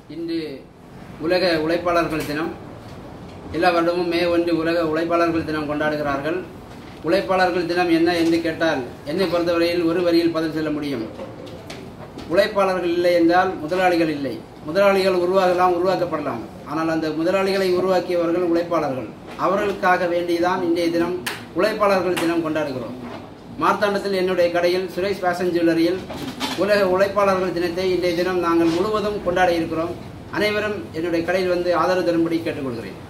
இன்று உலக உழைப்பாளர்கள் தினம் எல்லா வருடமும் மே ஒன்று உலக உழைப்பாளர்கள் தினம் கொண்டாடுகிறார்கள் உழைப்பாளர்கள் தினம் என்ன என்று கேட்டால் என்னை பொறுத்தவரையில் ஒரு வரியில் பதில் சொல்ல முடியும் உழைப்பாளர்கள் இல்லை என்றால் முதலாளிகள் இல்லை முதலாளிகள் உருவாகலாம் உருவாக்கப்படலாம் ஆனால் அந்த முதலாளிகளை உருவாக்கியவர்கள் உழைப்பாளர்கள் அவர்களுக்காக வேண்டிதான் இன்றைய தினம் உழைப்பாளர்கள் தினம் கொண்டாடுகிறோம் மார்த்தாண்டத்தில் என்னுடைய கடையில் சுரேஷ் ஃபேஷன் ஜுவல்லரியில் உலக உழைப்பாளர்கள் தினத்தை இன்றைய தினம் நாங்கள் முழுவதும் கொண்டாட இருக்கிறோம் அனைவரும் என்னுடைய கடையில் வந்து ஆதரவு தரும்படி கேட்டுக்கொள்கிறேன்